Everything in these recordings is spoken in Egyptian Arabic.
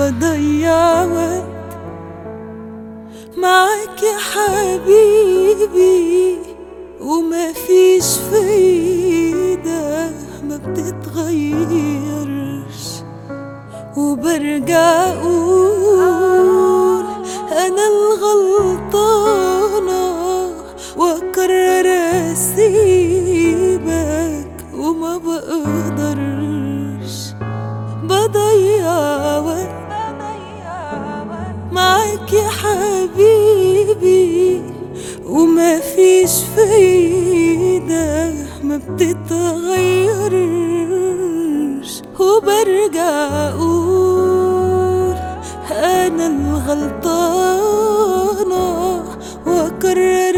بضيع وقت معاك يا حبيبي وما فيش فايدة ما بتتغيرش وبرجع اقول انا الغلطانة واكرر اسيبك وما بقدرش بضيع وقت معاك يا حبيبي وما فيش فايدة ما بتتغيرش وبرجع أقول أنا الغلطانة وأكرر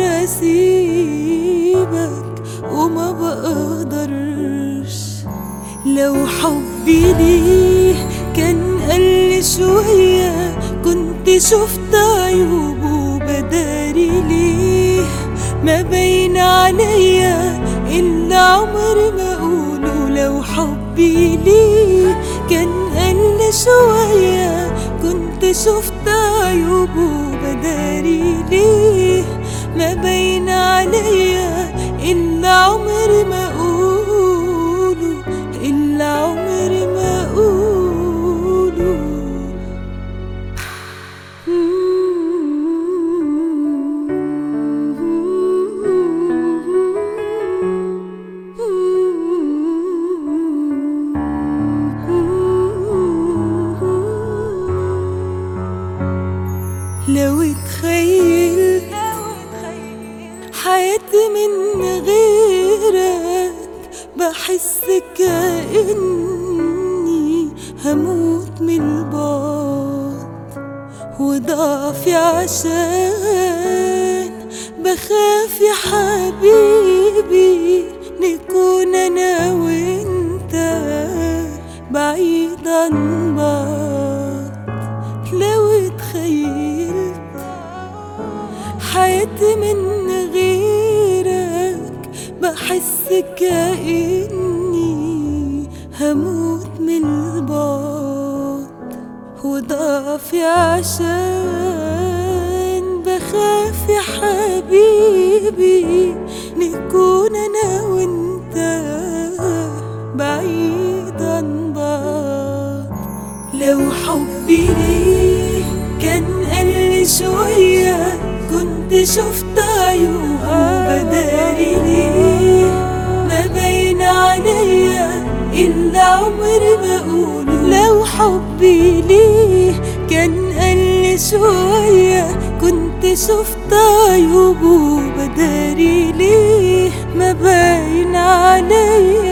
أسيبك وما بقدرش لو حبي ليه كان قل شوية كنت شفت عيوبه بداري ليه ما بين عليا إلا عمري ما أقوله لو حبي ليه كان قل شوية كنت شفت عيوبه بداري ليه ما بين عليا إلا عمري ما أقوله إلا عمري ما أقوله لو تخيل حياتي من غيرك بحس كأني هموت من البعد وضعفي عشان بخاف يا حبيبي نكون انا وانت بعيد عن بعض لو تخيلت حياتي من غيرك بحس كأني هموت من البعد وضعفي عشان بخاف يا حبيبي نكون انا وانت بعيد عن بعض لو حبي ليه كان قل شوية كنت شفت عيوبه بداري ليه ما بين عليا إلا عمري بقوله لو حبي ليه كان قل شوية كنت شفت عيوبه بداري ليه ما باين عليا